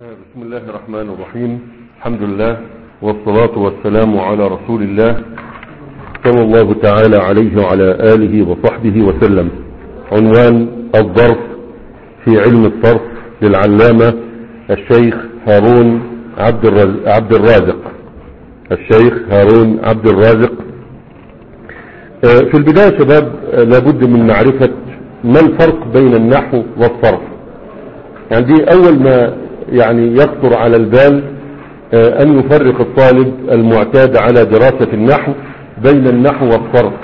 بسم الله الرحمن الرحيم الحمد لله والصلاة والسلام على رسول الله صلى الله تعالى عليه وعلى آله وصحبه وسلم عنوان الظرف في علم الصرف للعلامة الشيخ هارون عبد الرز- عبد الرازق الشيخ هارون عبد الرازق آه، في البداية يا شباب آه، لابد من معرفة ما الفرق بين النحو والصرف يعني دي أول ما يعني يخطر على البال آه، أن يفرق الطالب المعتاد على دراسة النحو بين النحو والصرف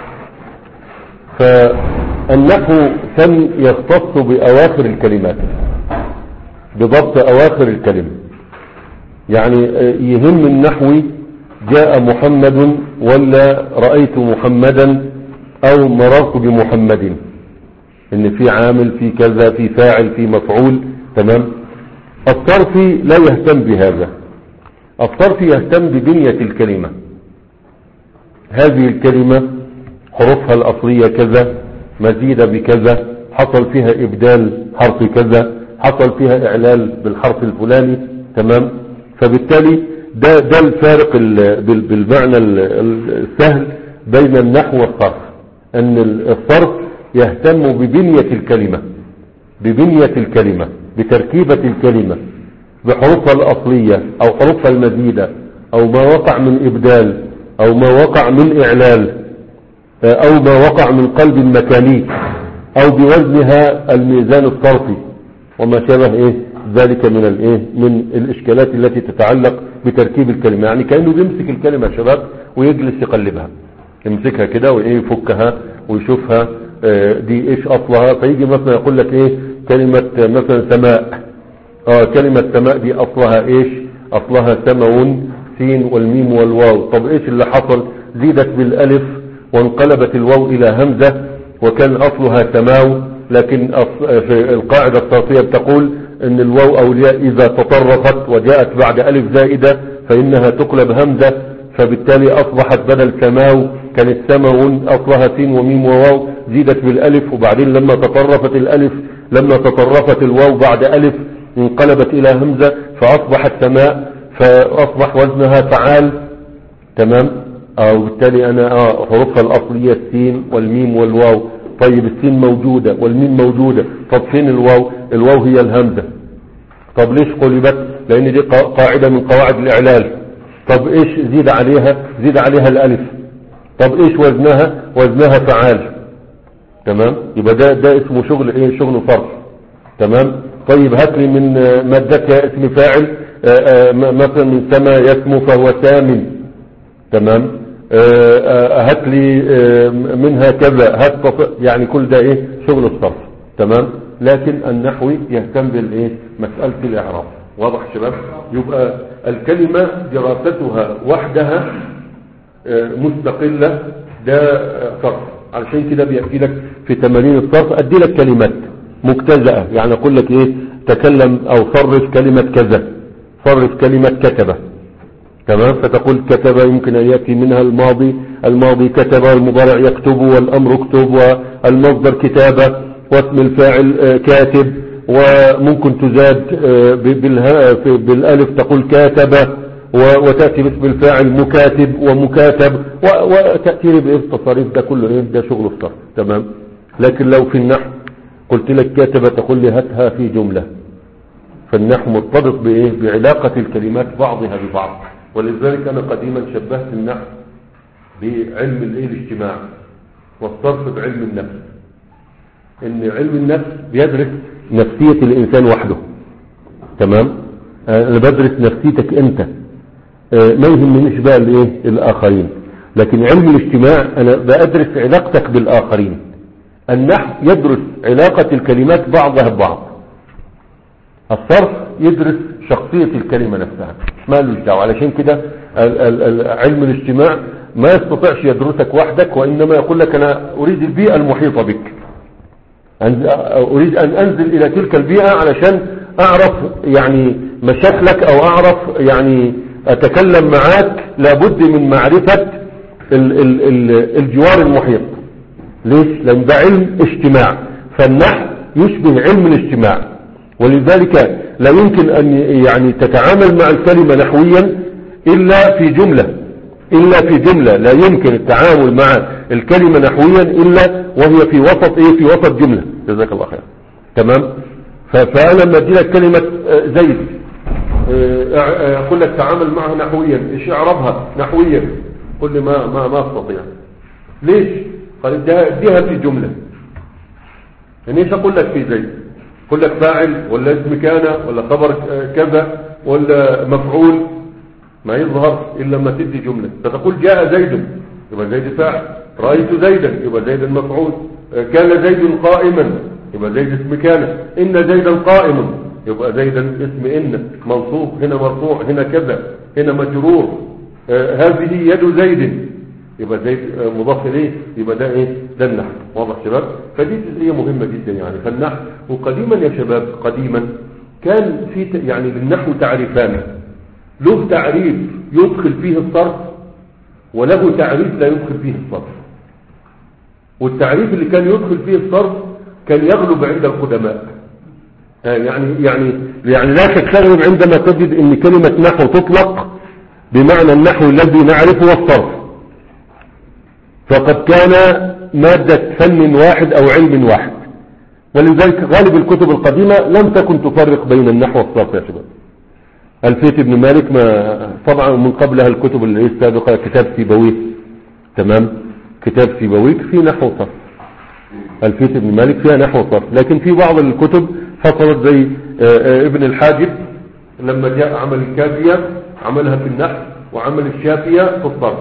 فالنحو فن يختص بأواخر الكلمات بضبط أواخر الكلمة يعني آه، يهم النحوي جاء محمد ولا رأيت محمدا أو مررت بمحمد ان في عامل في كذا في فاعل في مفعول تمام الصرفي لا يهتم بهذا الصرفي يهتم ببنية الكلمة هذه الكلمة حروفها الأصلية كذا مزيدة بكذا حصل فيها إبدال حرف كذا حصل فيها إعلال بالحرف الفلاني تمام فبالتالي ده, ده الفارق ال- بال- بالمعنى ال- ال- السهل بين النحو والصرف أن الصرف يهتم ببنية الكلمة ببنية الكلمة بتركيبة الكلمة بحروفها الأصلية أو حروفها المزيدة أو ما وقع من إبدال أو ما وقع من إعلال أو ما وقع من قلب مكاني أو بوزنها الميزان الصرفي وما شابه إيه ذلك من الإيه من الإشكالات التي تتعلق بتركيب الكلمة يعني كأنه بيمسك الكلمة يا شباب ويجلس يقلبها يمسكها كده وإيه يفكها ويشوفها آه، دي إيش أصلها فيجي مثلا يقول لك إيه كلمة آه، مثلا سماء اه كلمة سماء دي اصلها ايش اصلها سماء سين والميم والواو طب ايش اللي حصل زيدت بالالف وانقلبت الواو الى همزة وكان اصلها سماو لكن أص- في القاعدة الصرفية بتقول ان الواو او الياء اذا تطرفت وجاءت بعد الف زائدة فانها تقلب همزة فبالتالي اصبحت بدل سماو كانت سماو اصلها سين وميم وواو زيدت بالالف وبعدين لما تطرفت الالف لما تطرفت الواو بعد الف انقلبت الى همزة فاصبحت سماء فاصبح وزنها فعال تمام او بالتالي انا اه حروفها الاصلية السين والميم والواو طيب السين موجودة والميم موجودة طب فين الواو الواو هي الهمزة طب ليش قلبت لان دي قا- قاعدة من قواعد الاعلال طب ايش زيد عليها زيد عليها الالف طب ايش وزنها وزنها فعال تمام يبقى ده ده اسمه شغل ايه شغل صرف تمام طيب هات لي من آه، مادتها اسم فاعل آه، آه، م- مثلا من سما يسمو فهو سام تمام آه، آه، هات لي آه، منها كذا هات تص- يعني كل ده ايه شغل الصرف تمام لكن النحوي يهتم بالايه مسألة الاعراب واضح يا شباب يبقى الكلمة دراستها وحدها آه، مستقلة ده آه، صرف علشان كده بيحكي لك في تمارين الصرف ادي لك كلمات مجتزأة يعني اقول لك ايه تكلم او صرف كلمة كذا صرف كلمة كتبة تمام فتقول كتب يمكن ان يأتي منها الماضي الماضي كتب والمضارع يكتب والامر اكتب والمصدر كتابة واسم الفاعل آه، كاتب وممكن تزاد آه، ب- بالها- في- بالالف تقول كاتب و- وتأتي باسم الفاعل مكاتب ومكاتب و- وتأتي لي بإيه التصاريف ده كله إيه ده شغل الصرف تمام لكن لو في النحو قلت لك كاتب تقول لي هاتها في جملة فالنحو مرتبط بإيه بعلاقة الكلمات بعضها ببعض ولذلك أنا قديما شبهت النحو بعلم الإيه الاجتماع والصرف بعلم النفس إن علم النفس بيدرس نفسية الإنسان وحده تمام أنا بدرس نفسيتك أنت آه، ما يهمنيش بقى الايه الاخرين لكن علم الاجتماع انا بدرس علاقتك بالاخرين النحو يدرس علاقة الكلمات بعضها ببعض الصرف يدرس شخصية الكلمة نفسها ما له دعوه علشان كده ال- ال- ال- علم الاجتماع ما يستطيعش يدرسك وحدك وإنما يقول لك أنا أريد البيئة المحيطة بك أن- أريد أن أنزل إلى تلك البيئة علشان أعرف يعني مشاكلك أو أعرف يعني أتكلم معاك لابد من معرفة ال- ال- ال- الجوار المحيط ليش لأن ده علم اجتماع فالنحو يشبه علم الاجتماع ولذلك لا يمكن أن يعني تتعامل مع الكلمة نحويا إلا في جملة إلا في جملة لا يمكن التعامل مع الكلمة نحويا إلا وهي في وسط إيه في وسط جملة جزاك الله خير تمام ف- فأنا لما أدي لك كلمة آه، زيد آه، آه، أقول لك تعامل معها نحويا إيش إعرابها نحويا قل لي ما ما ما أستطيع ليش قال اديها اديها في جملة يعني ايش اقول لك في زيد اقول لك فاعل ولا اسم كان ولا خبر ك- كذا ولا مفعول ما يظهر الا لما تدي جملة فتقول جاء زيد يبقى زيد فاعل رأيت زيدا يبقى زيد مفعول آه، كان زيد قائما يبقى زيد اسم كان ان زيدا قائم يبقى زيدا اسم ان منصوب هنا مرفوع هنا كذا هنا مجرور آه، هذه يد زيد يبقى زي مضاف اليه يبقى ده ايه ده النحو واضح شباب فدي جزئيه مهمه جدا يعني فالنحو وقديما يا شباب قديما كان في ت- يعني للنحو تعريفان له تعريف يدخل فيه الصرف وله تعريف لا يدخل فيه الصرف والتعريف اللي كان يدخل فيه الصرف كان يغلب عند القدماء آه يعني يعني يعني لا تستغرب عندما تجد ان كلمه نحو تطلق بمعنى النحو الذي نعرفه والصرف فقد كان مادة فن واحد أو علم واحد ولذلك غالب الكتب القديمة لم تكن تفرق بين النحو والصرف يا شباب ألفية ابن مالك ما طبعا من قبلها الكتب اللي هي السابقة كتاب سيبويه تمام كتاب سيبويك في نحو وصرف ألفية ابن مالك فيها نحو وصرف لكن في بعض الكتب فصلت زي آه، آه، ابن الحاجب لما جاء عمل الكافية عملها في النحو وعمل الشافية في الصرف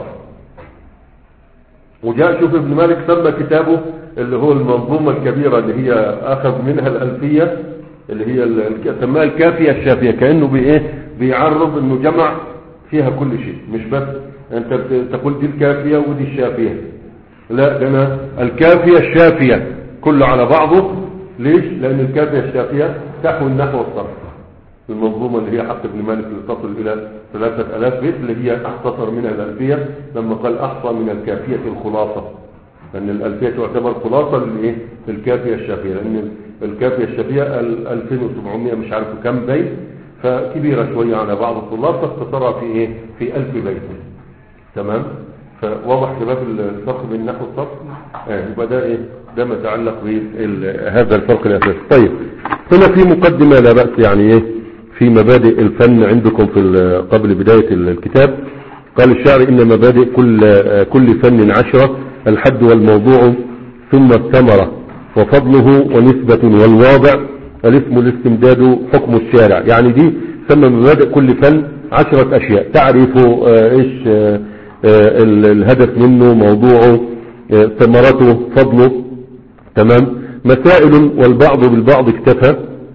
وجاء شوف ابن مالك سمى كتابه اللي هو المنظومة الكبيرة اللي هي أخذ منها الألفية اللي هي ال- الك- سماها الكافية الشافية كأنه بإيه بيعرض إنه جمع فيها كل شيء مش بس أنت بت- تقول دي الكافية ودي الشافية لا ده أنا الكافية الشافية كله على بعضه ليش؟ لأن الكافية الشافية تحوي النحو والصرف المنظومة اللي هي حق ابن مالك اللي تصل إلى ثلاثة ألاف بيت اللي هي اختصر منها الألفية لما قال أحصى من الكافية الخلاصة لأن الألفية تعتبر خلاصة للإيه؟ للكافية الشافية لأن الكافية الشافية ال- 2700 مش عارف كم بيت فكبيرة شوية على بعض الطلاب فاختصرها في إيه؟ في 1000 بيت تمام فواضح شباب الفرق بين النحو والصرف آه يبقى ده ايه ده ما يتعلق بهذا الفرق الاساسي طيب هنا في مقدمه لا باس يعني ايه في مبادئ الفن عندكم في ال- قبل بدايه الكتاب قال الشاعر ان مبادئ كل آه، كل فن عشره الحد والموضوع ثم الثمره وفضله ونسبه والواضع الاسم الاستمداد حكم الشارع يعني دي سمى مبادئ كل فن عشرة أشياء تعرف آه، إيش آه، آه، ال- الهدف منه موضوعه آه، ثمرته فضله تمام مسائل والبعض بالبعض اكتفى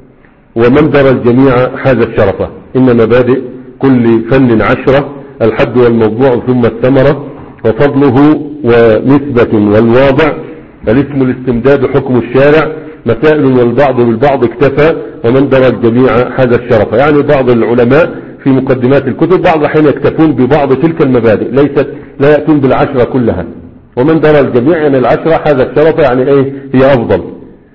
ومن درى الجميع حاز الشرف إن مبادئ كل فن عشرة الحد والموضوع ثم الثمرة وفضله ونسبة والواضع الاسم الاستمداد حكم الشارع مسائل والبعض بالبعض اكتفى ومن درى الجميع حاز الشرف يعني بعض العلماء في مقدمات الكتب بعض الحين يكتفون ببعض تلك المبادئ ليست لا يأتون بالعشرة كلها ومن درى الجميع يعني العشرة حاز الشرف يعني ايه هي افضل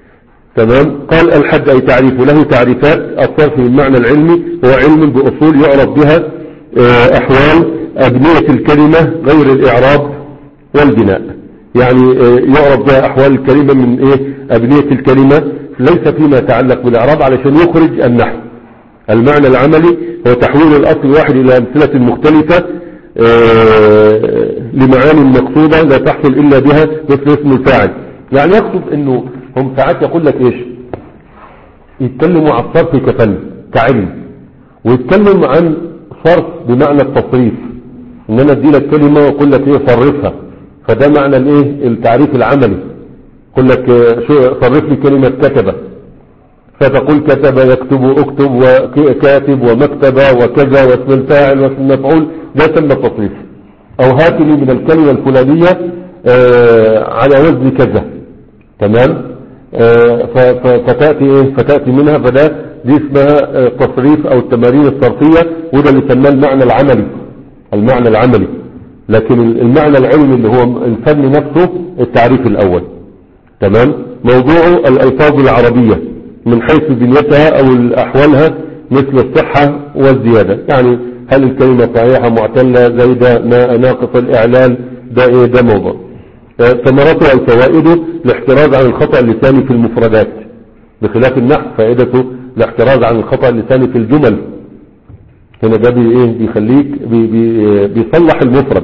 تمام قال الحد أي تعريف له تعريفات الصرف من معنى العلمي هو علم بأصول يعرف بها آه، أحوال أبنية الكلمة غير الإعراب والبناء يعني آه، يعرف بها أحوال الكلمة من إيه أبنية الكلمة ليس فيما يتعلق بالإعراب علشان يخرج النحو المعنى العملي هو تحويل الأصل الواحد إلى أمثلة مختلفة آه، لمعاني مقصودة لا تحصل إلا بها مثل اسم الفاعل يعني يقصد أنه هم ساعات يقول لك إيش يتكلموا عن الصرف كفن كعلم ويتكلم عن صرف بمعنى التصريف ان انا ادي لك كلمة واقول لك ايه صرفها فده معنى الايه التعريف العملي يقول لك آه، شو صرف لي كلمة كتبة فتقول كتب يكتب اكتب وكاتب ومكتبة وكذا واسم الفاعل واسم المفعول ده تم التصريف او هات لي من الكلمة الفلانية آه، على وزن كذا تمام آه، ف- ف- فتأتي ايه فتأتي منها فده دي اسمها آه، تصريف او التمارين الصرفية وده اللي سماه المعنى العملي المعنى العملي لكن المعنى العلمي اللي هو الفن نفسه التعريف الاول تمام موضوع الالفاظ العربية من حيث بنيتها او احوالها مثل الصحة والزيادة يعني هل الكلمة صحيحة معتلة زايدة نا- ناقص الإعلال ده إيه ده موضوع آه، ثمرته أو فوائده الاحتراز عن الخطأ اللساني في المفردات بخلاف النحو فائدته الاحتراز عن الخطأ اللساني في الجمل هنا ده بي ايه بيخليك بي بي بيصلح المفرد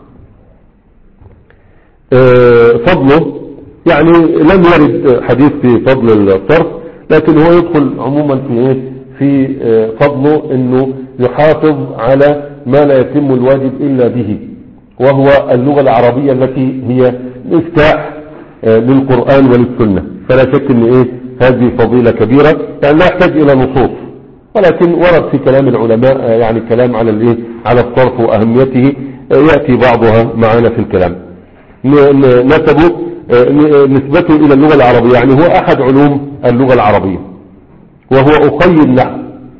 آه، فضله يعني لم يرد حديث في فضل الصرف لكن هو يدخل عموما في ايه في آه، فضله انه يحافظ على ما لا يتم الواجب الا به وهو اللغة العربية التي هي مفتاح آه، للقرآن وللسنة فلا شك ان ايه هذه فضيلة كبيرة يعني لا يحتاج الى نصوص ولكن ورد في كلام العلماء آه، يعني كلام على الايه على الصرف واهميته آه، ياتي بعضها معنا في الكلام ن- ن- نسبه آه، ن- نسبته الى اللغة العربية يعني هو احد علوم اللغة العربية وهو اخي النحو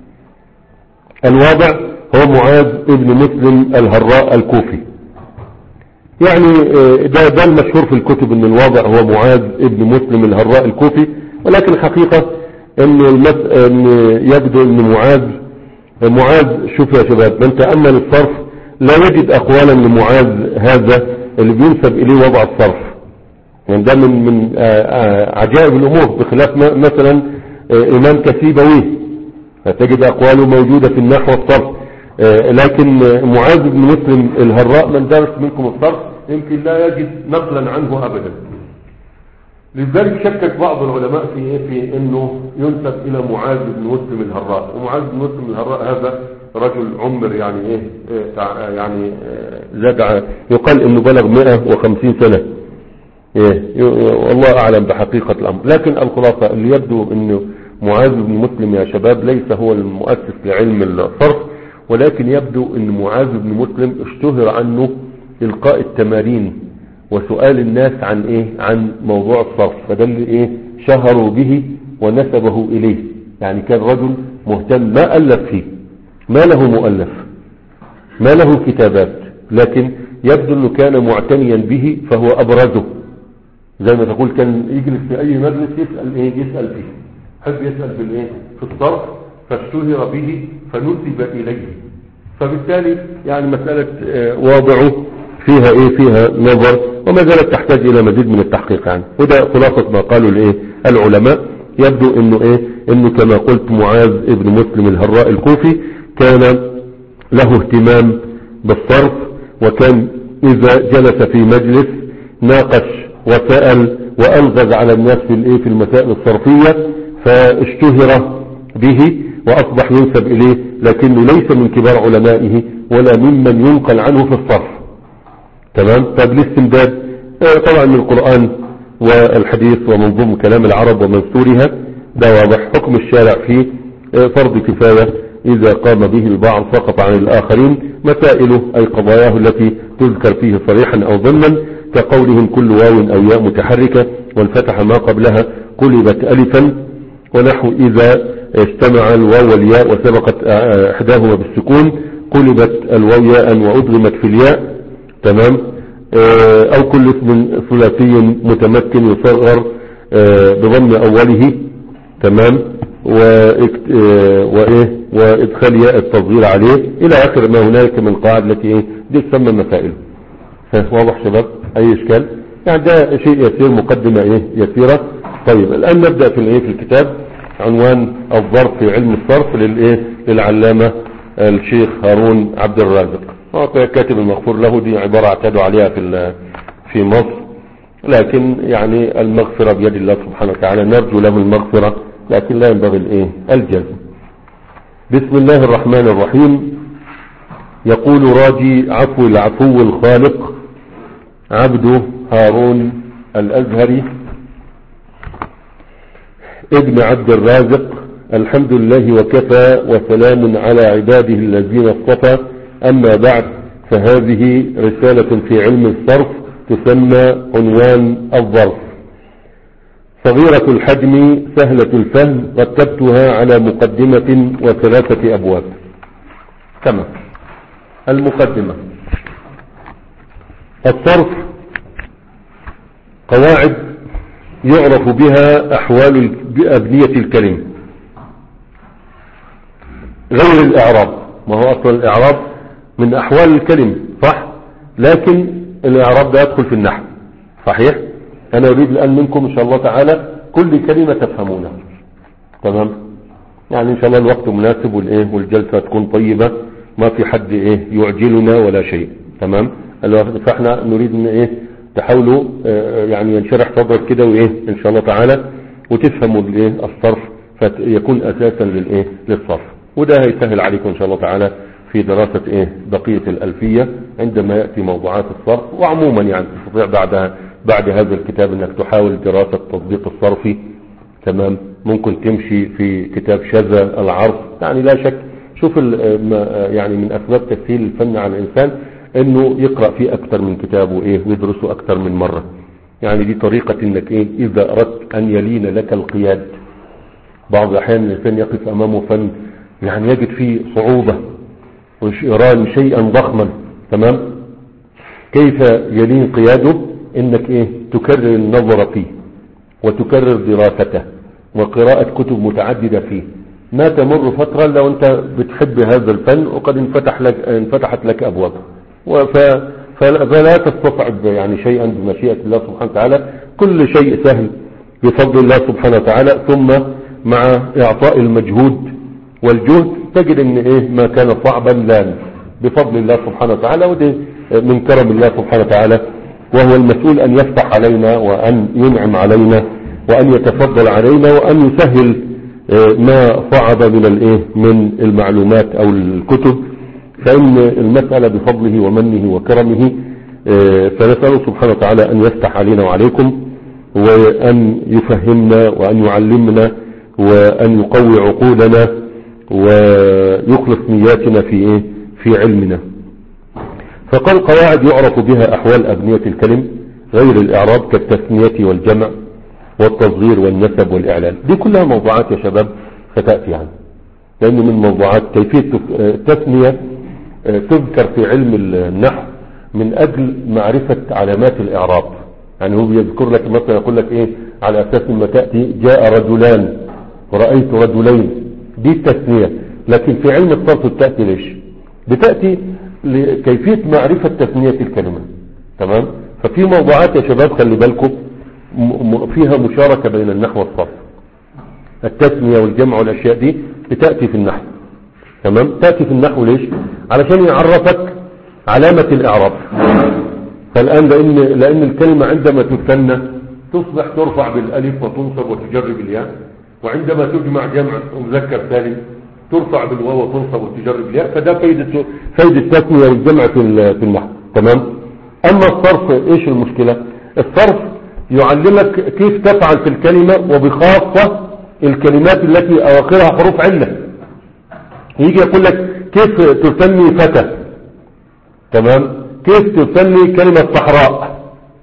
الواضع هو معاذ ابن مسلم الهراء الكوفي يعني آه، ده ده المشهور في الكتب ان الواضع هو معاذ ابن مسلم الهراء الكوفي ولكن الحقيقة ان المس... ان يبدو ان معاذ معاذ شوف يا شباب من تأمل الصرف لا يجد اقوالا لمعاذ هذا اللي بينسب اليه وضع الصرف يعني ده من من آه، آه، عجائب الامور بخلاف م- مثلا آه، امام كسيبويه فتجد اقواله موجودة في النحو والصرف آه، لكن آه، معاذ بن مسلم الهراء من درس منكم الصرف يمكن لا يجد نقلا عنه ابدا لذلك شكك بعض العلماء في إيه؟ في انه ينسب الى معاذ بن مسلم الهراء ومعاذ بن مسلم الهراء هذا رجل عمر يعني ايه إيه، تع- يعني آه، زاد ع- يقال انه بلغ 150 سنة إيه ي- ي- والله اعلم بحقيقة الامر لكن الخلاصة اللي يبدو انه معاذ بن مسلم يا شباب ليس هو المؤسس لعلم الصرف ولكن يبدو ان معاذ بن مسلم اشتهر عنه القاء التمارين وسؤال الناس عن ايه عن موضوع الصرف فده اللي ايه شهروا به ونسبه اليه يعني كان رجل مهتم ما الف فيه ما له مؤلف ما له كتابات لكن يبدو انه كان معتنيا به فهو ابرزه زي ما تقول كان يجلس في اي مجلس يسأل ايه يسأل فيه حب يسأل في الايه في الصرف فاشتهر به فنسب اليه فبالتالي يعني مسألة آه، واضعه فيها ايه فيها نظر وما زالت تحتاج الى مزيد من التحقيق يعني وده خلاصة ما قالوا الايه العلماء يبدو انه ايه انه كما قلت معاذ ابن مسلم الهراء الكوفي كان له اهتمام بالصرف وكان اذا جلس في مجلس ناقش وسأل وألغز على الناس في الايه في المسائل الصرفية فاشتهر به وأصبح ينسب إليه لكنه ليس من كبار علمائه ولا ممن ينقل عنه في الصرف تمام طب الاستمداد آه، طبعا من القرآن والحديث ومنظوم كلام العرب ومنثورها ده واضح حكم الشارع فيه آه، فرض كفاية إذا قام به البعض سقط عن الآخرين مسائله أي قضاياه التي تذكر فيه صريحا أو ضمنا كقولهم كل واو أو ياء متحركة والفتح ما قبلها قلبت ألفا ونحو إذا اجتمع الواو والياء وسبقت آه، إحداهما بالسكون قلبت الواو ياء وأدغمت في الياء تمام آه، أو كل اسم ثلاثي متمكن يصغر آه، بضم أوله تمام وإكت- آه، وإيه وإدخال ياء التصغير عليه إلى آخر ما هنالك من قواعد التي إيه دي تسمى مسائل ها، واضح شباب أي إشكال يعني ده شيء يسير مقدمة إيه يسيرة طيب الآن نبدأ في الإيه في الكتاب عنوان الظرف في علم الصرف للإيه للعلامة الشيخ هارون عبد الرازق هو كاتب المغفور له دي عبارة اعتادوا عليها في ال- في مصر لكن يعني المغفرة بيد الله سبحانه وتعالى نرجو له المغفرة لكن لا ينبغي الايه الجزم بسم الله الرحمن الرحيم يقول راجي عفو العفو الخالق عبده هارون الأزهري ابن عبد الرازق الحمد لله وكفى وسلام على عباده الذين اصطفى أما بعد فهذه رسالة في علم الصرف تسمى عنوان الظرف صغيرة الحجم سهلة الفهم رتبتها على مقدمة وثلاثة أبواب تمام المقدمة الصرف قواعد يعرف بها أحوال أبنية الكلمة غير الاعراب ما هو اصلا الاعراب من احوال الكلم صح لكن الاعراب ده يدخل في النحو صحيح انا اريد الان منكم ان شاء الله تعالى كل كلمة تفهمونها تمام يعني ان شاء الله الوقت مناسب والايه والجلسة تكون طيبة ما في حد ايه يعجلنا ولا شيء تمام الوقت- فاحنا نريد ان ايه تحاولوا آه، يعني ينشرح صدرك كده وايه ان شاء الله تعالى وتفهموا الايه الصرف فيكون اساسا للايه للصرف وده هيسهل عليكم ان شاء الله تعالى في دراسة ايه بقية الالفية عندما يأتي موضوعات الصرف وعموما يعني تستطيع بعد بعد هذا الكتاب انك تحاول دراسة تطبيق الصرفي تمام ممكن تمشي في كتاب شذا العرض يعني لا شك شوف ال- ما- يعني من اسباب تسهيل الفن على الانسان انه يقرأ فيه اكثر من كتاب وايه ويدرسه اكثر من مرة يعني دي طريقة انك ايه اذا اردت ان يلين لك القياد بعض الاحيان الانسان يقف امامه فن يعني يجد فيه صعوبة ويرى شيئا ضخما تمام كيف يلين قياده انك ايه تكرر النظر فيه وتكرر دراسته وقراءة كتب متعددة فيه ما تمر فترة لو انت بتحب هذا الفن وقد انفتح لك انفتحت لك ابواب وف فلا فلا تستصعب يعني شيئا بمشيئة الله سبحانه وتعالى كل شيء سهل بفضل الله سبحانه وتعالى ثم مع اعطاء المجهود والجهد تجد ان ايه ما كان صعبا لان بفضل الله سبحانه وتعالى وده من كرم الله سبحانه وتعالى وهو المسؤول ان يفتح علينا وان ينعم علينا وان يتفضل علينا وان يسهل آه، ما صعب من الايه من المعلومات او الكتب فان المسألة بفضله ومنه وكرمه آه، فنسأله سبحانه وتعالى ان يفتح علينا وعليكم وأن يفهمنا وأن يعلمنا وأن يقوي عقولنا ويخلص نياتنا في إيه؟ في علمنا فقال قواعد يعرف بها أحوال أبنية الكلم غير الإعراب كالتثنية والجمع والتصغير والنسب والإعلان دي كلها موضوعات يا شباب ستأتي عنها لأن من موضوعات كيفية التثنية آه، تذكر في علم النحو من أجل معرفة علامات الإعراب يعني هو بيذكر لك مثلا يقول لك إيه على أساس لما تأتي جاء رجلان ورأيت رجلين دي التثنية لكن في علم الصرف بتأتي ليش بتأتي لكيفية معرفة تثنية الكلمة تمام ففي موضوعات يا شباب خلي بالكم م- م- فيها مشاركة بين النحو والصرف التثنية والجمع والأشياء دي بتأتي في النحو تمام تأتي في النحو ليش علشان يعرفك علامة الإعراب فالآن لأن, لأن الكلمة عندما تثنى تصبح ترفع بالألف وتنصب وتجر بالياء وعندما تجمع جمع مذكر سالم ترفع بالواو وتنصب وتجر بالياء فده فايدة فايدة التثنية والجمع في ال- في النحو تمام أما الصرف إيش المشكلة الصرف يعلمك كيف تفعل في الكلمة وبخاصة الكلمات التي أواخرها حروف علة يجي يقول لك كيف تسمي فتى تمام كيف تسمي كلمة صحراء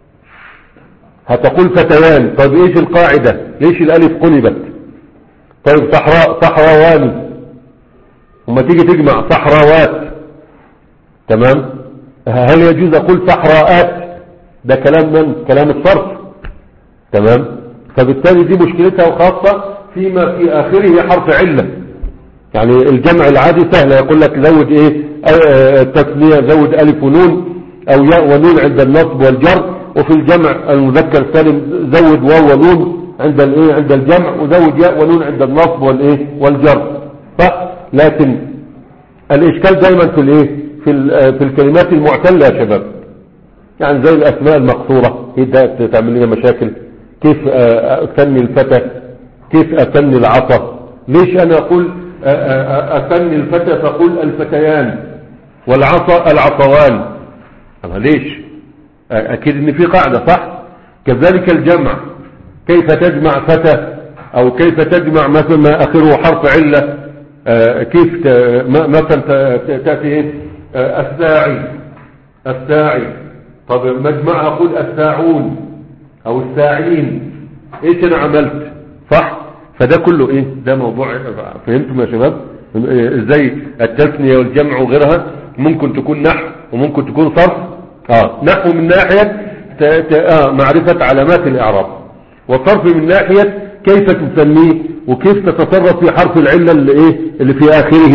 هتقول فتيان طيب ايش القاعدة ليش الالف قلبت طيب صحراء صحراوان وما تيجي تجمع صحراوات تمام هل يجوز اقول صحراءات ده كلام من كلام الصرف تمام فبالتالي دي مشكلتها وخاصة فيما في اخره حرف علة يعني الجمع العادي سهل يقول لك زود ايه آه، التثنية زود الف ونون او ياء ونون عند النصب والجر وفي الجمع المذكر السالم زود واو ونون عند الايه عند الجمع وزود ياء ونون عند النصب والايه والجر صح لكن الاشكال دايما في الايه في ال- آه، في الكلمات المعتلة يا شباب يعني زي الاسماء المقصورة هي ده تعمل لنا مشاكل كيف آه، اثني الفتى كيف اثني العصا ليش انا اقول آه، آه، آه، اثني الفتى فاقول الفتيان والعصا العصوان أما ليش آه، اكيد ان في قاعدة صح كذلك الجمع كيف تجمع فتى او كيف تجمع مثلا ما اخره حرف علة آه، كيف ت- م- مثلا ت- ت- تأتي ايه آه، الساعي الساعي طب مجمع اقول الساعون او الساعين ايش انا عملت صح فده كله ايه ده موضوع فهمتم يا شباب إيه، ازاي التثنية والجمع وغيرها ممكن تكون نحو وممكن تكون صرف اه نحو من ناحية ت... ت... آه معرفة علامات الاعراب وصرف من ناحية كيف تسميه وكيف تتصرف في حرف العلة اللي ايه اللي في اخره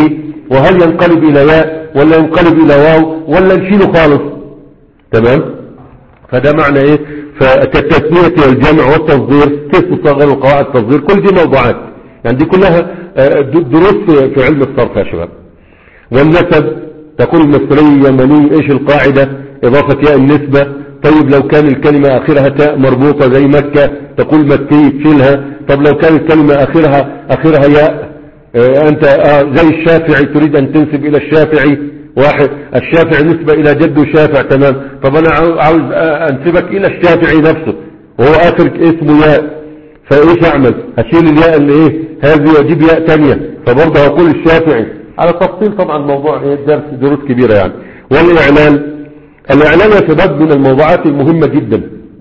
وهل ينقلب الى ياء ولا ينقلب الى واو ولا نشيله خالص تمام فده معنى ايه فكالتسمية والجمع والتصدير كيف تصغر القواعد التصدير كل دي موضوعات يعني دي كلها آه، د- دروس في في علم الصرف يا شباب والنسب تقول المصري يمني ايش القاعدة اضافة ياء النسبة طيب لو كان الكلمة اخرها تاء مربوطة زي مكة تقول مكي تشيلها طب لو كان الكلمة اخرها اخرها ياء آه، انت آه، زي الشافعي تريد ان تنسب الى الشافعي واحد الشافعي نسبة الى جده شافع تمام طب انا عاو- عاوز آه، انسبك الى الشافعي نفسه وهو اخر اسمه ياء فايش اعمل هشيل الياء اللي ايه هذه واجيب ياء تانية فبرضه هقول الشافعي على تفصيل طبعا موضوع ايه درس دروس كبيرة يعني والاعلان الاعلان يا شباب من الموضوعات المهمة جدا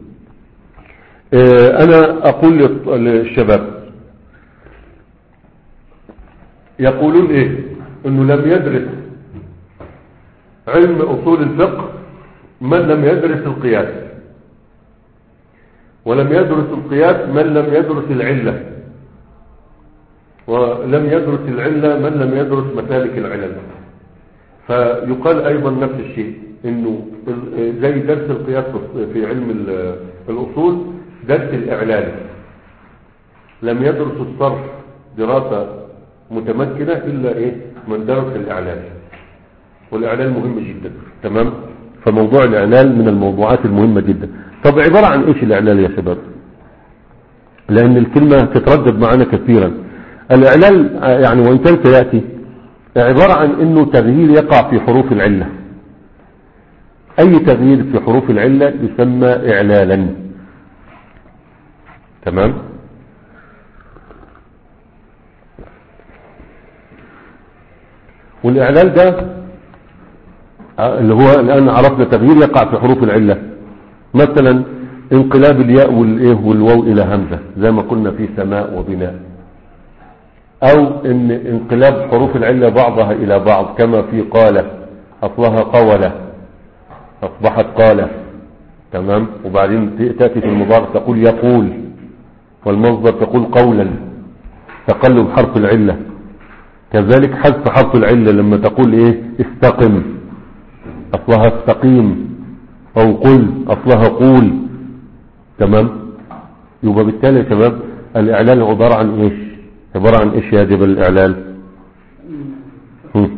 آه، انا اقول للط- للشباب يقولون ايه انه لم يدرس علم اصول الفقه من لم يدرس القياس ولم يدرس القياس من لم يدرس العلة ولم يدرس العلة من لم يدرس مسالك العلل فيقال ايضا نفس الشيء انه ال- زي درس القياس في- في علم ال- الاصول درس الاعلان لم يدرس الصرف دراسة متمكنة الا ايه من درس الاعلان والاعلان مهم جدا تمام فموضوع الاعلان من الموضوعات المهمة جدا طب عبارة عن ايش الاعلان يا شباب لان الكلمة تتردد معنا كثيرا الاعلان آه، يعني وان كان سيأتي عبارة عن انه تغيير يقع في حروف العلة اي تغيير في حروف العلة يسمى اعلالا تمام والاعلال ده آه، اللي هو الان عرفنا تغيير يقع في حروف العلة مثلا انقلاب الياء والايه والواو الى همزة زي ما قلنا في سماء وبناء او ان انقلاب حروف العلة بعضها الى بعض كما في قالة اصلها قولة اصبحت قالة تمام وبعدين ت- تأتي في المضارع تقول يقول والمصدر تقول قولا تقلب حرف العلة كذلك حذف حرف العلة لما تقول ايه استقم اصلها استقيم او قل اصلها قول تمام يبقى بالتالي يا شباب الاعلان عبارة عن ايش عبارة عن ايش يا جبل الاعلان هم.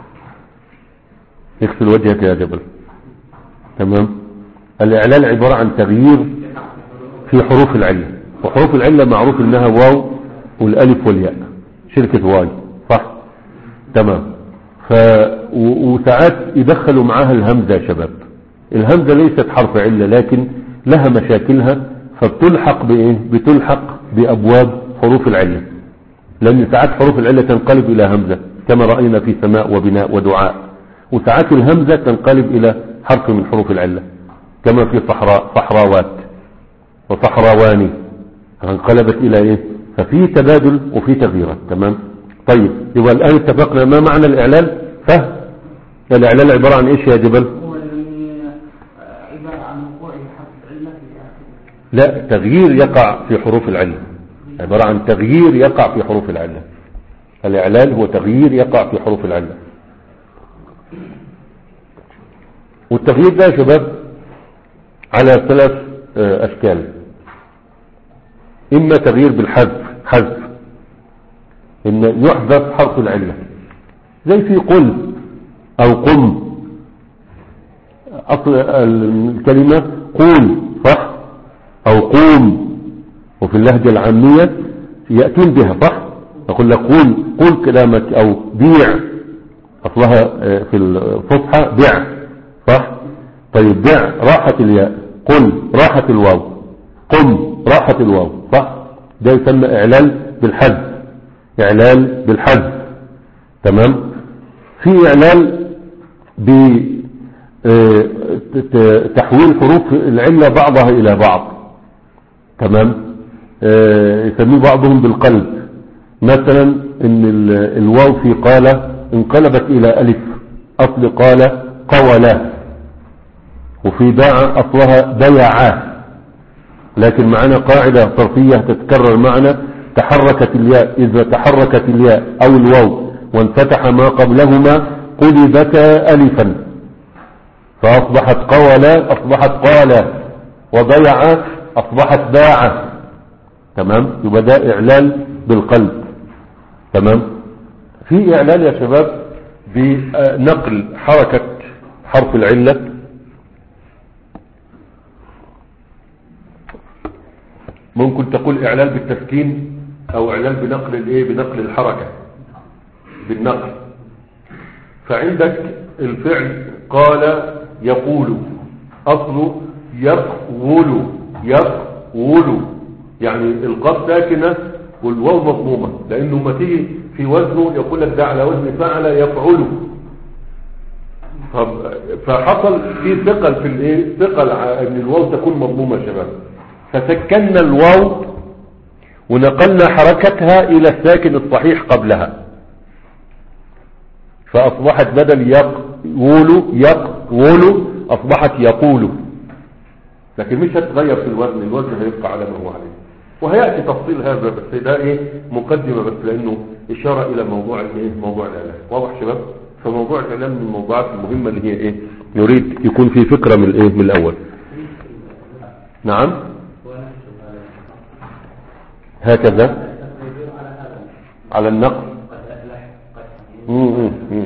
اغسل وجهك يا جبل تمام الاعلان عبارة عن تغيير في حروف العلة وحروف العلة معروف انها واو والالف والياء شركة واي صح تمام ف و- وساعات يدخلوا معاها الهمزة يا شباب الهمزة ليست حرف علة لكن لها مشاكلها فبتلحق بايه بتلحق بابواب حروف العلة لان ساعات حروف العلة تنقلب الى همزة كما رأينا في سماء وبناء ودعاء وساعات الهمزة تنقلب الى حرف من حروف العلة كما في صحراء صحراوات وصحراواني انقلبت الى ايه ففي تبادل وفي تغييرات تمام طيب يبقى الان اتفقنا ما معنى الاعلان فهم الاعلان عبارة عن ايش يا جبل هو يعني آه، عبارة عن وقوع حرف العلة في آخر لا تغيير يقع في حروف العلة عبارة عن تغيير يقع في حروف العلة الإعلان هو تغيير يقع في حروف العلة والتغيير ده يا شباب على ثلاث آه، أشكال إما تغيير بالحذف حذف إن يحذف حرف العلة زي في قل أو قم أصل الكلمة قول صح أو قوم وفي اللهجة العامية يأتون بها صح أقول لك قول قول كلامك أو بيع أصلها آه، في الفصحى بيع صح طيب بيع راحت الياء قل راحت الواو قم راحت الواو صح ده يسمى إعلان بالحذف إعلان بالحذف تمام في إعلان ب آه، ت- تحويل حروف العلة بعضها إلى بعض تمام آه، يسميه بعضهم بالقلب مثلا ان ال- الواو في قال انقلبت الى الف اصل قال قولة وفي باع اصلها بيعا لكن معنا قاعدة صرفية تتكرر معنا تحركت الياء اذا تحركت الياء او الواو وانفتح ما قبلهما قلبتا ألفا فأصبحت قولا أصبحت قال وضيع أصبحت باع تمام يبقى ده إعلال بالقلب تمام في إعلال يا شباب بنقل حركة حرف العلة ممكن تقول إعلال بالتسكين أو إعلال بنقل الإيه بنقل الحركة بالنقل فعندك الفعل قال يقول أصله يقول يقول يعني القاف ساكنة والواو مضمومة لأنه ما تيجي في وزنه يقول لك ده على وزن فعل يفعل طب- فحصل في ثقل في الايه ثقل ع- ان الواو تكون مضمومة يا شباب فسكنا الواو ونقلنا حركتها الى الساكن الصحيح قبلها فاصبحت بدل يقول يقول اصبحت يقول لكن مش هتغير في الوزن الوزن هيبقى على ما هو عليه وهياتي تفصيل هذا بس ده ايه مقدمه بس لانه اشاره الى موضوع الايه موضوع الاعلام واضح شباب فموضوع الاعلام من الموضوعات المهمه اللي هي ايه يريد يكون في فكره من الايه من الاول نعم هكذا على النقل مم، مم، مم.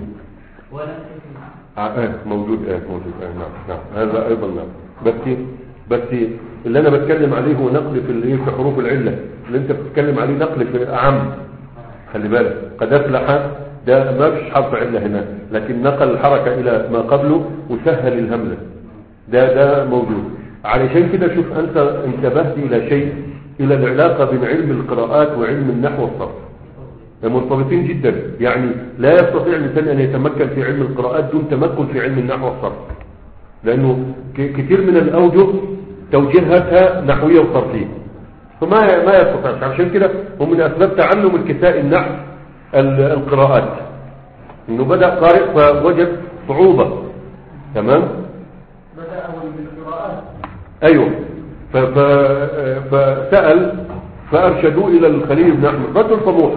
آه، آه، موجود اه موجود اه نعم نعم هذا ايضا نعم بس بس اللي انا بتكلم عليه هو نقل في الايه في حروف العله اللي انت بتتكلم عليه نقل في اعم خلي بالك قد افلح ده ما فيش حرف عله هنا لكن نقل الحركه الى ما قبله وسهل الهمزه ده ده موجود علشان كده شوف انت انتبهت الى شيء الى العلاقه بين علم القراءات وعلم النحو والصرف مرتبطين جدا يعني لا يستطيع الإنسان أن يتمكن في علم القراءات دون تمكن في علم النحو والصرف لأنه ك- كثير من الأوجه توجيهاتها نحوية وصرفية فما ما يستطيع عشان كده ومن أسباب تعلم الكساء النحو ال- القراءات إنه بدأ قارئ فوجد صعوبة تمام بدأ أول بالقراءات ايوه ف- ف- فسأل فارشدوه الى الخليل بن احمد رجل طموح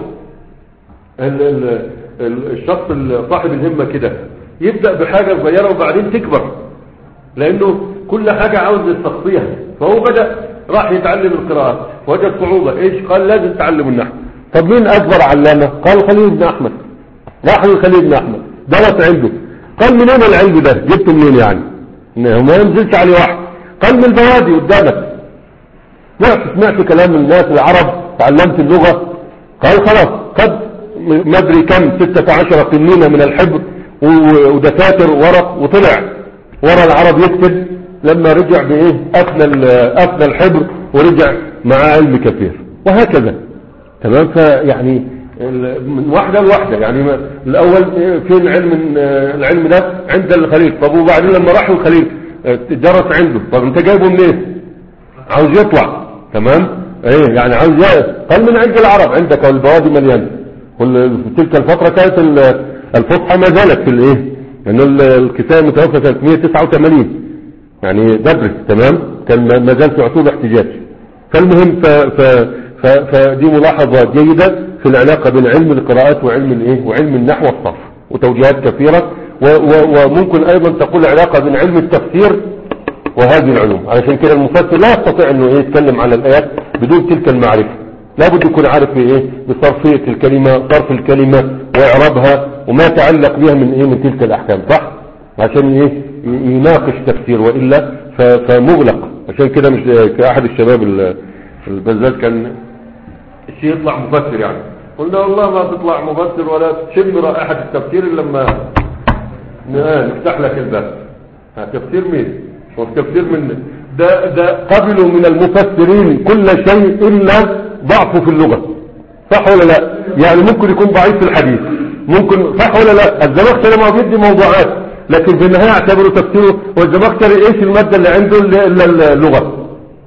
ال- ال- ال- الشخص ال- صاحب الهمة كده يبدأ بحاجة صغيرة وبعدين تكبر لانه كل حاجة عاوز يستخصيها فهو بدأ راح يتعلم القراءات وجد صعوبة ايش قال لازم تعلم النحو طب مين اكبر علامة قال خليل بن احمد راح للخليل بن احمد درس عنده قال منين العلم ده جبته منين يعني إنه ما ينزلش عليه واحد قال من البوادي قدامك سمعت سمعت كلام الناس العرب تعلمت اللغة قال خلاص قد ما ادري كم ستة عشر قنينة من الحبر و- ودفاتر ورق وطلع ورا العرب يكتب لما رجع بايه افنى ال- افنى الحبر ورجع مع علم كثير وهكذا تمام فيعني ال- من واحدة لواحدة يعني ما- الاول إيه، فين علم آه، العلم ده عند الخليل طب وبعدين لما راحوا الخليل آه، درس عنده طب انت جايبه منين عاوز يطلع تمام ايه يعني عاوز ي- قال من عند العرب عندك البوادي مليانه وال- في تلك الفتره كانت ال- الفصحى ما زالت في الايه لان ال- الكتاب متوفى سنه 189 يعني بدرس تمام كان ما ما زال في عطول احتجاج فالمهم ف ف ف فدي ملاحظه جيده في العلاقه بين علم القراءات وعلم الايه وعلم النحو والصرف وتوجيهات كثيره و و وممكن ايضا تقول علاقه بين علم التفسير وهذه العلوم علشان كده المفسر لا يستطيع انه ايه يتكلم على الايات بدون تلك المعرفة لابد يكون عارف بايه بصرفية الكلمة صرف الكلمة واعرابها وما يتعلق بها من ايه من تلك الاحكام صح عشان ايه ي- يناقش تفسير والا ف- فمغلق عشان كده مش كاحد الشباب ال- البزاز كان الشيء يطلع مفسر يعني قلنا والله ما تطلع مفسر ولا تشم رائحة التفسير الا لما ن- نفتح لك الباب ها، تفسير مين هو تفسير من ده ده قبلوا من المفسرين كل شيء الا ضعفه في اللغة صح ولا لا يعني ممكن يكون ضعيف في الحديث ممكن صح ولا لا الزمخشري ما بيدي موضوعات لكن في النهاية اعتبروا تفسيره والزمخشري ايش المادة اللي عنده الا إلا اللغة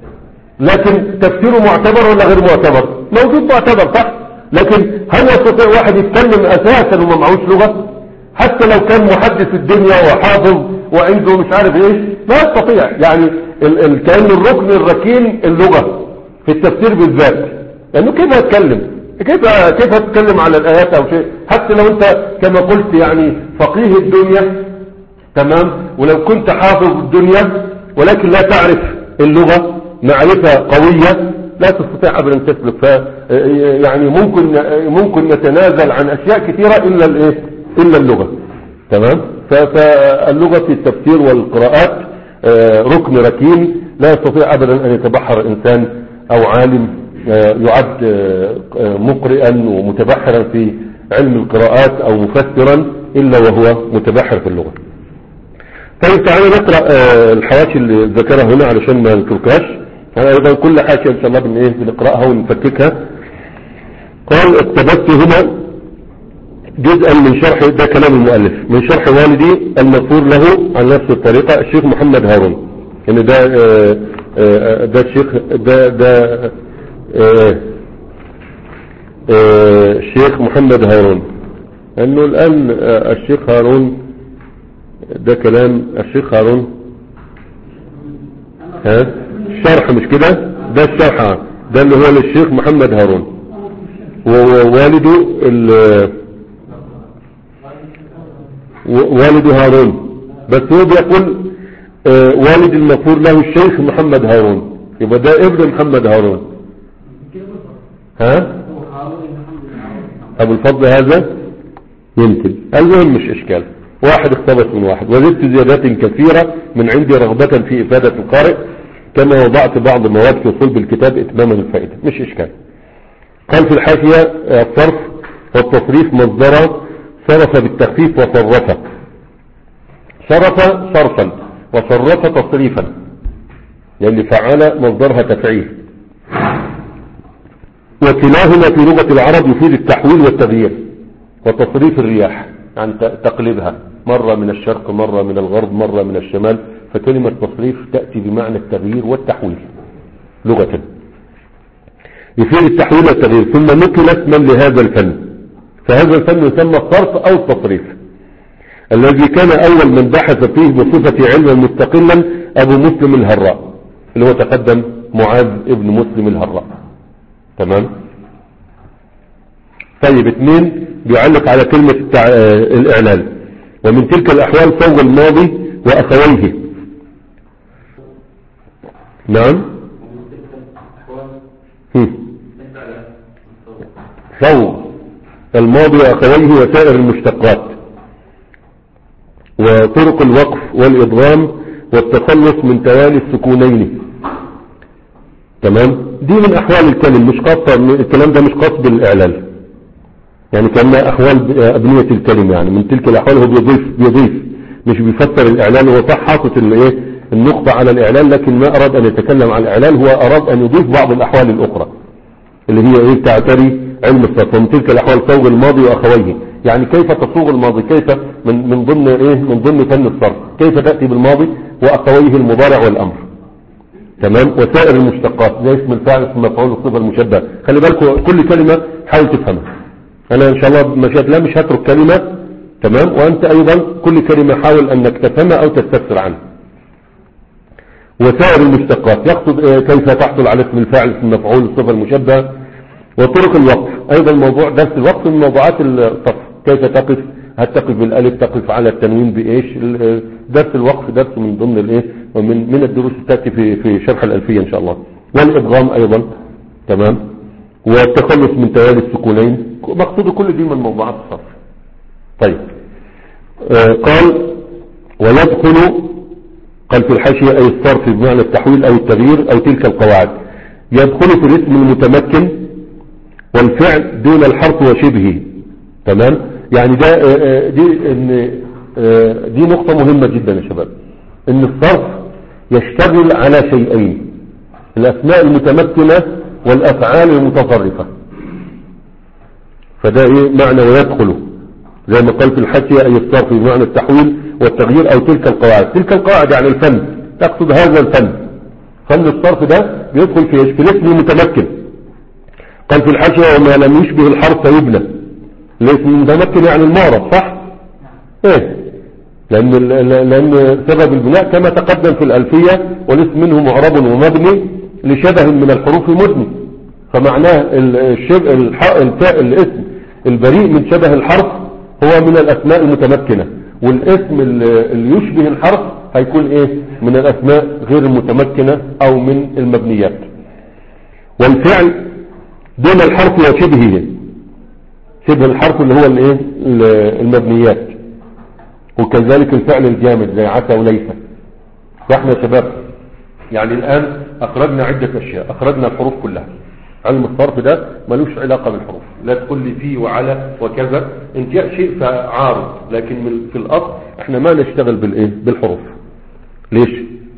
لكن تفسيره معتبر ولا غير معتبر موجود معتبر صح لكن هل يستطيع واحد يتكلم اساسا وما معهوش لغة حتى لو كان محدث الدنيا وحافظ وعنده مش عارف ايش ما يستطيع يعني ال ال كان الركن الركين اللغة في التفسير بالذات لانه كيف يتكلم كيف كيف تتكلم على الآيات أو شيء حتى لو أنت كما قلت يعني فقيه الدنيا تمام ولو كنت حافظ الدنيا ولكن لا تعرف اللغة معرفة قوية لا تستطيع أبدا أن تسلك ف يعني ممكن ممكن نتنازل عن أشياء كثيرة إلا الإيه إلا اللغة تمام ف- فاللغة في التفسير والقراءات آه، ركن ركين لا يستطيع أبدا أن يتبحر إنسان أو عالم آه، يعد آه، آه، مقرئا ومتبحرا في علم القراءات أو مفسرا إلا وهو متبحر في اللغة طيب تعالى نقرأ آه، الحواشي اللي ذكرها هنا علشان ما نتركهاش أنا أيضا كل حاشية إن شاء الله بن إيه بنقرأها ونفككها قال اقتبست هنا جزءا من شرح ده كلام المؤلف من شرح والدي المغفور له على نفس الطريقة الشيخ محمد هارون ان ده آه، آه، ده الشيخ ده ده آه، آه، الشيخ محمد هارون انه الان آه، الشيخ هارون ده كلام الشيخ هارون ها الشرح مش كده ده الشرح آه. ده اللي هو للشيخ محمد هارون ووالده ال- و- والد هارون بس هو بيقول آه، والد المغفور له الشيخ محمد هارون يبقى ده ابن محمد هارون ها ابو الفضل هذا يمكن المهم مش اشكال واحد اقتبس من واحد وزدت زيادات كثيرة من عندي رغبة في افادة القارئ كما وضعت بعض مواد في صلب الكتاب اتماما الفائدة مش اشكال قال في الحاشية آه، الصرف والتصريف مصدر صرف بالتخفيف وصرف صرف صرفا وصرف تصريفا لأن فعل مصدرها تفعيل وكلاهما في لغة العرب يفيد التحويل والتغيير وتصريف الرياح يعني ت- تقلبها مرة من الشرق مرة من الغرب مرة من الشمال فكلمة تصريف تأتي بمعنى التغيير والتحويل لغة يفيد التحويل والتغيير ثم نقل اسما لهذا الفن فهذا الفن يسمى الصرف او التصريف الذي كان اول من بحث فيه بصفة علما مستقلا ابو مسلم الهراء اللي هو تقدم معاذ ابن مسلم الهراء تمام طيب اثنين بيعلق على كلمة التع... آه، الاعلان ومن تلك الاحوال فوق الماضي واخويه نعم هم. فوق الماضي وأخويه وسائر المشتقات وطرق الوقف والإضغام والتخلص من توالي السكونين تمام دي من أحوال الكلم مش قصة الكلام ده مش قصد الإعلال يعني كأنها أحوال أبنية الكلمة يعني من تلك الأحوال هو بيضيف بيضيف مش بيفسر الإعلان هو صح حاطط الإيه النقطة على الإعلان لكن ما أراد أن يتكلم عن الإعلان هو أراد أن يضيف بعض الأحوال الأخرى اللي هي ايه تعتري علم الصرف ومن تلك الاحوال صوغ الماضي واخويه يعني كيف تصوغ الماضي كيف من من ضمن ايه من ضمن فن الصرف كيف تاتي بالماضي واخويه المضارع والامر تمام وسائر المشتقات زي اسم الفاعل اسم المفعول الصفه المشبهه خلي بالكم كل كلمه حاول تفهمها انا ان شاء الله بمشيئه الله مش هترك كلمه تمام وانت ايضا كل كلمه حاول انك تفهمها او تستفسر عنها وسائر المشتقات يقصد آه، كيف تحصل على اسم الفاعل اسم المفعول الصفة المشبهة وطرق الوقف ايضا موضوع درس الوقف من موضوعات الصف كيف تقف هل تقف بالالف تقف على التنوين بايش ال- آه، درس الوقف درس من ضمن الايه ومن من الدروس التاتي في في شرح الالفيه ان شاء الله والادغام ايضا تمام والتخلص من توالي السكونين مقصود كل دي من موضوعات الصف طيب آه، قال ويدخل قال في الحاشية أي الصرف بمعنى التحويل أو التغيير أو تلك القواعد يدخل في الاسم المتمكن والفعل دون الحرف وشبهه تمام يعني ده آه، آه، دي إن آه، دي نقطة مهمة جدا يا شباب ان الصرف يشتغل على شيئين الأسماء المتمكنة والأفعال المتصرفة فده ايه معنى ويدخل زي ما قال في الحاشية أي الصرف بمعنى التحويل والتغيير أو تلك القواعد تلك القواعد يعني الفن تقصد هذا الفن فن الصرف ده بيدخل في في الاسم المتمكن قال في الحاشية وما لم يشبه الحرف فيبنى الاسم المتمكن يعني المعرب صح ايه لأن, لأن سبب البناء كما تقدم في الألفية والاسم منه معرب ومبني لشبه من الحروف مبني فمعناه ال- الشب... الح... الفاء الاسم البريء من شبه الحرف هو من الاسماء المتمكنة والاسم ال- اللي يشبه الحرف هيكون ايه من الاسماء غير المتمكنة او من المبنيات والفعل دون الحرف وشبهه شبه الحرف اللي هو الايه ال- المبنيات وكذلك الفعل الجامد زي عسى وليس فاحنا يا شباب يعني الان اخرجنا عدة اشياء اخرجنا الحروف كلها علم الصرف ده ملوش علاقة بالحروف لا تقول لي فيه وعلى وكذا ان جاء شيء فعارض لكن من- في الاصل احنا ما نشتغل بالايه بالحروف ليش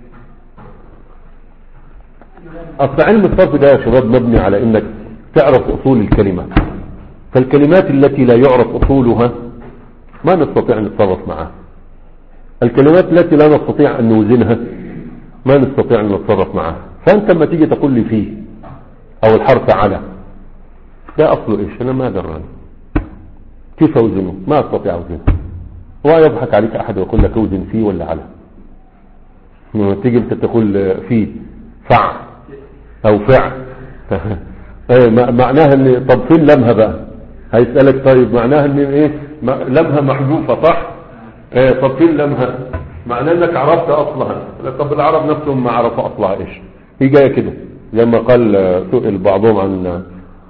اصل علم الصرف ده يا شباب مبني على انك تعرف اصول الكلمات فالكلمات التي لا يعرف اصولها ما نستطيع ان نتصرف معها الكلمات التي لا نستطيع ان نوزنها ما نستطيع ان نتصرف معها فانت لما تيجي تقول لي فيه او الحرف على ده اصله ايش انا ما دراني كيف اوزنه ما استطيع اوزنه ويضحك عليك احد ويقول لك اوزن فيه ولا على لما تيجي انت تقول فيه فع او فع ايه مع- معناها ان طب فين لمها بقى هيسألك طيب معناها ان ايه م- لمها محذوفة صح ايه طب فين لمها معناه انك عرفت اصلها طب العرب نفسهم ما عرفوا اصلها ايش هي جاية كده لما قال آه، سئل بعضهم عن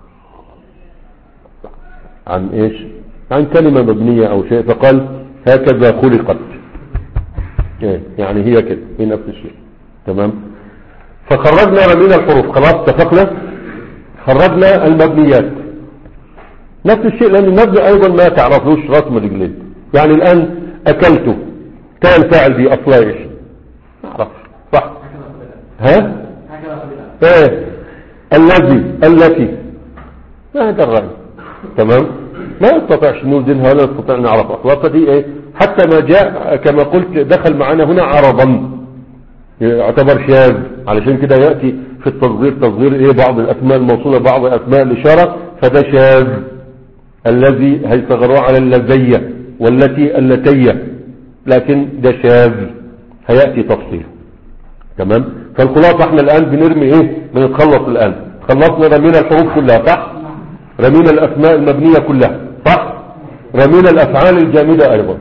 عن ايش عن كلمة مبنية او شيء فقال هكذا خلقت ايه يعني هي كده هي نفس الشيء تمام فخرجنا رمينا الحروف خلاص اتفقنا خرجنا المبنيات نفس الشيء لان المبني ايضا ما تعرفوش رسم رجلين يعني الان اكلته كان الفاعل دي اصلا ايش ما اعرفش صح ها هكذا قبلها ايه الذي التي ما هذا الرأي تمام ما نستطيعش نوزنها ولا نستطيع نعرف اصلا فدي ايه حتى ما جاء كما قلت دخل معنا هنا عرضا يعتبر شاذ علشان كده يأتي في التصغير تصغير ايه بعض الاسماء الموصولة بعض اسماء الاشارة فده شاذ الذي هيصغروه على اللذية والتي اللتية لكن ده شاذ هيأتي تفصيل تمام فالخلاصة احنا الان بنرمي ايه بنتخلص الان خلصنا رمينا الحروف كلها صح رمينا الاسماء المبنية كلها صح رمينا الافعال الجامدة ايضا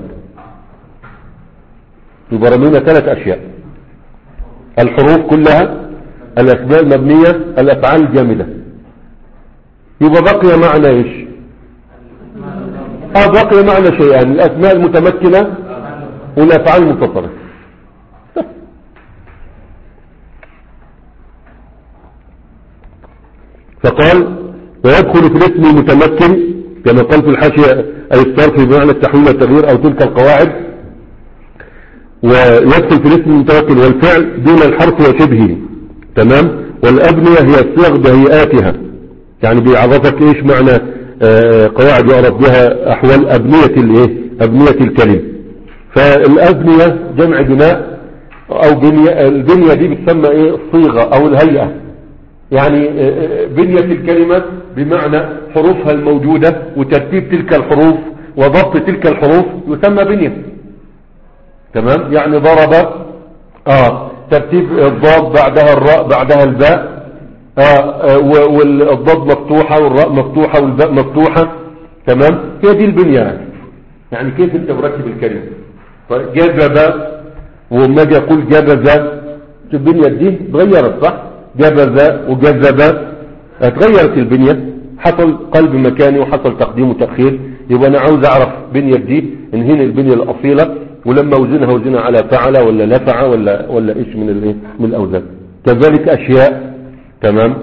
يبقى رمينا ثلاث اشياء الحروف كلها الاسماء المبنية الافعال الجامدة يبقى بقي معنا ايش اه بقي معنا شيئان الاسماء المتمكنة والافعال المتصرفة فقال ويدخل في الاسم المتمكن كما قال في الحاشية أي الصرف بمعنى التحويل والتغيير أو تلك القواعد ويدخل في الاسم المتمكن والفعل دون الحرف وشبهه تمام والأبنية هي الصيغ بهيئاتها يعني بيعرفك ايش معنى آه، قواعد يعرف بها أحوال أبنية الايه أبنية الكلم فالأبنية جمع بناء أو بنية البنية دي بتسمى ايه الصيغة أو الهيئة يعني بنية الكلمة بمعنى حروفها الموجودة وترتيب تلك الحروف وضبط تلك الحروف يسمى بنية تمام يعني ضرب اه ترتيب الضاد بعدها الراء بعدها الباء آه آه و- والضاد مفتوحة والراء مفتوحة والباء مفتوحة تمام هي دي البنية يعني يعني كيف انت مركب الكلمة فجذب وما اجي اقول جبذ البنية دي اتغيرت صح جبذ وجذب اتغيرت البنية حصل قلب مكاني وحصل تقديم وتأخير يبقى انا عاوز اعرف بنية دي ان هنا البنية الاصيلة ولما اوزنها اوزنها على فعل ولا نفع ولا ولا ايش من الايه من الاوزان كذلك اشياء تمام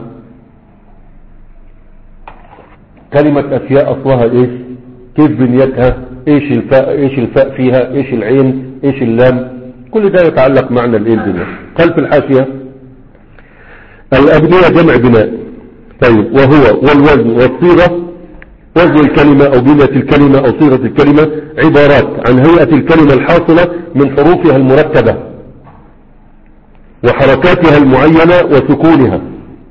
كلمة اشياء اصلها ايش كيف بنيتها ايش الفاء ايش الفاء فيها ايش العين ايش اللام كل ده يتعلق معنى الايه البنية قال في الحاشية الأبنية جمع بناء طيب وهو والوزن والصيغة وزن الكلمة أو بنية الكلمة أو صيغة الكلمة عبارات عن هيئة الكلمة الحاصلة من حروفها المركبة وحركاتها المعينة وسكونها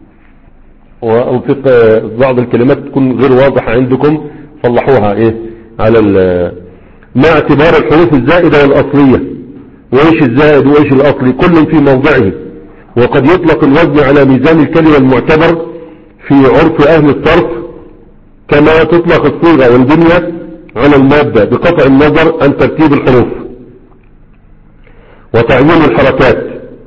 وفق بعض الكلمات تكون غير واضحة عندكم صلحوها ايه على ال- مع اعتبار الحروف الزائدة والأصلية وإيش الزائد وإيش الأصلي كل في موضعه وقد يطلق الوزن على ميزان الكلمة المعتبر في عرف أهل الصرف كما تطلق الصيغة والبنية على المادة بقطع النظر عن ترتيب الحروف وتعيين الحركات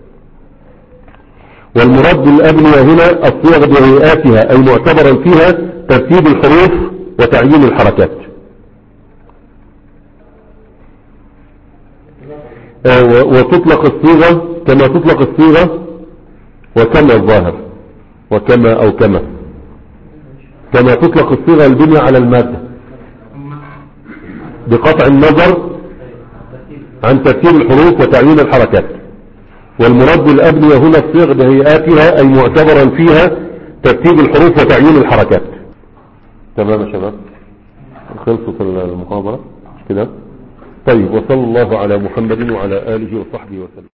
والمراد بالأبنية هنا الصيغ بهيئاتها أي معتبرا فيها ترتيب الحروف وتعيين الحركات آه، و- وتطلق الصيغة كما تطلق الصيغة وكما الظاهر وكما أو كما كما تطلق الصيغة البنية على المادة بقطع النظر عن ترتيب الحروف وتعيين الحركات والمراد بالأبنية هنا الصيغ بهيئاتها أي معتبرا فيها ترتيب الحروف وتعيين الحركات تمام يا شباب خلصت المحاضرة مش كده طيب وصلى الله على محمد وعلى آله وصحبه وسلم